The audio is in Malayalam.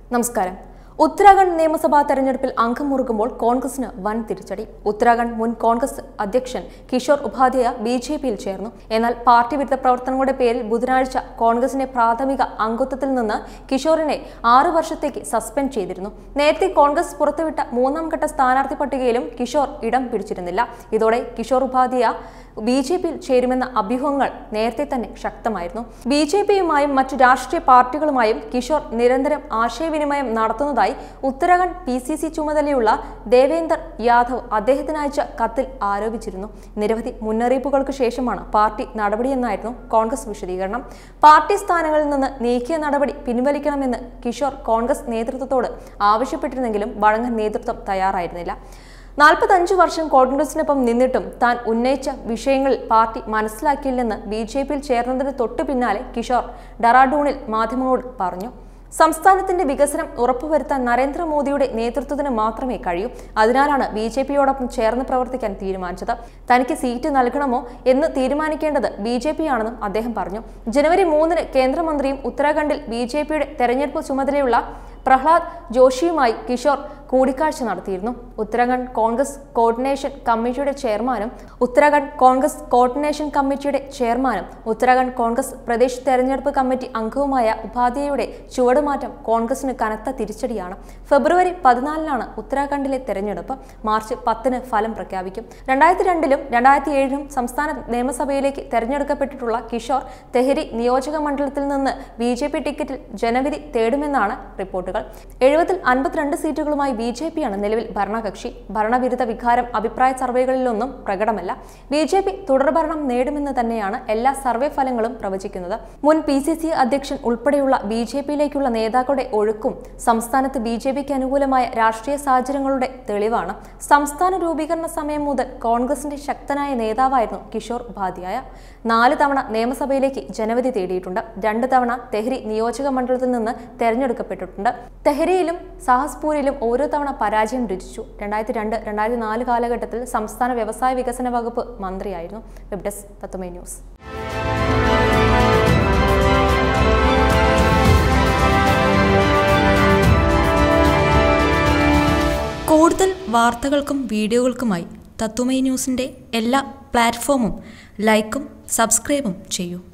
നമസ്കാരം ഉത്തരാഖണ്ഡ് നിയമസഭാ തെരഞ്ഞെടുപ്പിൽ അംഗം മുറുകുമ്പോൾ കോൺഗ്രസിന് വൻ തിരിച്ചടി ഉത്തരാഖണ്ഡ് മുൻ കോൺഗ്രസ് അധ്യക്ഷൻ കിഷോർ ഉപാധ്യായ ബി ജെ പിയിൽ ചേർന്നു എന്നാൽ പാർട്ടി വിരുദ്ധ പ്രവർത്തനങ്ങളുടെ പേരിൽ ബുധനാഴ്ച കോൺഗ്രസിന്റെ പ്രാഥമിക അംഗത്വത്തിൽ നിന്ന് കിഷോറിനെ ആറു വർഷത്തേക്ക് സസ്പെൻഡ് ചെയ്തിരുന്നു നേരത്തെ കോൺഗ്രസ് പുറത്തുവിട്ട മൂന്നാം ഘട്ട സ്ഥാനാർത്ഥി പട്ടികയിലും കിഷോർ ഇടം പിടിച്ചിരുന്നില്ല ഇതോടെ കിഷോർ ഉപാധ്യായ ബി ജെ പിയിൽ ചേരുമെന്ന അഭ്യൂഹങ്ങൾ നേരത്തെ തന്നെ ശക്തമായിരുന്നു ബി ജെ പിയുമായും മറ്റു രാഷ്ട്രീയ പാർട്ടികളുമായും കിഷോർ നിരന്തരം ആശയവിനിമയം നടത്തുന്നതായി ഉത്തരാഖണ്ഡ് പി സി സി ചുമതലയുള്ള ദേവേന്ദർ യാദവ് അദ്ദേഹത്തിന് അയച്ച കത്തിൽ ആരോപിച്ചിരുന്നു നിരവധി മുന്നറിയിപ്പുകൾക്ക് ശേഷമാണ് പാർട്ടി നടപടിയെന്നായിരുന്നു കോൺഗ്രസ് വിശദീകരണം പാർട്ടി സ്ഥാനങ്ങളിൽ നിന്ന് നീക്കിയ നടപടി പിൻവലിക്കണമെന്ന് കിഷോർ കോൺഗ്രസ് നേതൃത്വത്തോട് ആവശ്യപ്പെട്ടിരുന്നെങ്കിലും വഴങ്ങാൻ നേതൃത്വം തയ്യാറായിരുന്നില്ല നാൽപ്പത്തഞ്ച് വർഷം കോൺഗ്രസിനൊപ്പം നിന്നിട്ടും താൻ ഉന്നയിച്ച വിഷയങ്ങളിൽ പാർട്ടി മനസ്സിലാക്കിയില്ലെന്ന് ബി ജെ പിയിൽ ചേർന്നതിന് തൊട്ടു പിന്നാലെ കിഷോർ ഡറാഡൂണിൽ മാധ്യമങ്ങളോട് പറഞ്ഞു സംസ്ഥാനത്തിന്റെ വികസനം ഉറപ്പുവരുത്താൻ നരേന്ദ്രമോദിയുടെ നേതൃത്വത്തിന് മാത്രമേ കഴിയൂ അതിനാലാണ് ബി ജെ പിയോടൊപ്പം ചേർന്ന് പ്രവർത്തിക്കാൻ തീരുമാനിച്ചത് തനിക്ക് സീറ്റ് നൽകണമോ എന്ന് തീരുമാനിക്കേണ്ടത് ബി ജെ പി ആണെന്നും അദ്ദേഹം പറഞ്ഞു ജനുവരി മൂന്നിന് കേന്ദ്രമന്ത്രിയും ഉത്തരാഖണ്ഡിൽ ബി ജെ പിയുടെ തെരഞ്ഞെടുപ്പ് ചുമതലയുള്ള പ്രഹ്ലാദ് ജോഷിയുമായി കിഷോർ കൂടിക്കാഴ്ച നടത്തിയിരുന്നു ഉത്തരാഖണ്ഡ് കോൺഗ്രസ് കോർഡിനേഷൻ കമ്മിറ്റിയുടെ ചെയർമാനും ഉത്തരാഖണ്ഡ് കോൺഗ്രസ് കോർഡിനേഷൻ കമ്മിറ്റിയുടെ ചെയർമാനും ഉത്തരാഖണ്ഡ് കോൺഗ്രസ് പ്രദേശ് തെരഞ്ഞെടുപ്പ് കമ്മിറ്റി അംഗവുമായ ഉപാധ്യായയുടെ ചുവടുമാറ്റം കോൺഗ്രസിന് കനത്ത തിരിച്ചടിയാണ് ഫെബ്രുവരി പതിനാലിനാണ് ഉത്തരാഖണ്ഡിലെ തെരഞ്ഞെടുപ്പ് മാർച്ച് പത്തിന് ഫലം പ്രഖ്യാപിക്കും രണ്ടായിരത്തി രണ്ടിലും രണ്ടായിരത്തി ഏഴിലും സംസ്ഥാന നിയമസഭയിലേക്ക് തെരഞ്ഞെടുക്കപ്പെട്ടിട്ടുള്ള കിഷോർ തെഹരി നിയോജക മണ്ഡലത്തിൽ നിന്ന് ബി ജെ പി ടിക്കറ്റിൽ ജനവിധി തേടുമെന്നാണ് റിപ്പോർട്ടുകൾ എഴുപതിൽ അൻപത്തിരണ്ട് സീറ്റുകളുമായി ബി ജെ പിയാണ് നിലവിൽ ഭരണകക്ഷി ഭരണവിരുദ്ധ വികാരം അഭിപ്രായ സർവേകളിലൊന്നും പ്രകടമല്ല ബി ജെ പി തുടർഭരണം നേടുമെന്ന് തന്നെയാണ് എല്ലാ സർവേ ഫലങ്ങളും പ്രവചിക്കുന്നത് മുൻ പി സി സി അധ്യക്ഷൻ ഉൾപ്പെടെയുള്ള ബി ജെ പിയിലേക്കുള്ള നേതാക്കളുടെ ഒഴുക്കും സംസ്ഥാനത്ത് ബി ജെ പിക്ക് അനുകൂലമായ രാഷ്ട്രീയ സാഹചര്യങ്ങളുടെ തെളിവാണ് സംസ്ഥാന രൂപീകരണ സമയം മുതൽ കോൺഗ്രസിന്റെ ശക്തനായ നേതാവായിരുന്നു കിഷോർ ഉപാധ്യായ നാല് തവണ നിയമസഭയിലേക്ക് ജനവിധി തേടിയിട്ടുണ്ട് രണ്ട് തവണ തെഹ്രി നിയോജക മണ്ഡലത്തിൽ നിന്ന് തെരഞ്ഞെടുക്കപ്പെട്ടിട്ടുണ്ട് തെഹ്രിയിലും സാഹസ്പൂരിലും ഓരോ തവണ പരാജയം രുചിച്ചു രണ്ടായിരത്തി രണ്ട് രണ്ടായിരത്തി നാല് കാലഘട്ടത്തിൽ സംസ്ഥാന വ്യവസായ വികസന വകുപ്പ് മന്ത്രിയായിരുന്നു വെബ് ഡെസ്ക് തത്വമേ ന്യൂസ് കൂടുതൽ വാർത്തകൾക്കും വീഡിയോകൾക്കുമായി തത്വമൈ ന്യൂസിൻ്റെ എല്ലാ പ്ലാറ്റ്ഫോമും ലൈക്കും സബ്സ്ക്രൈബും ചെയ്യൂ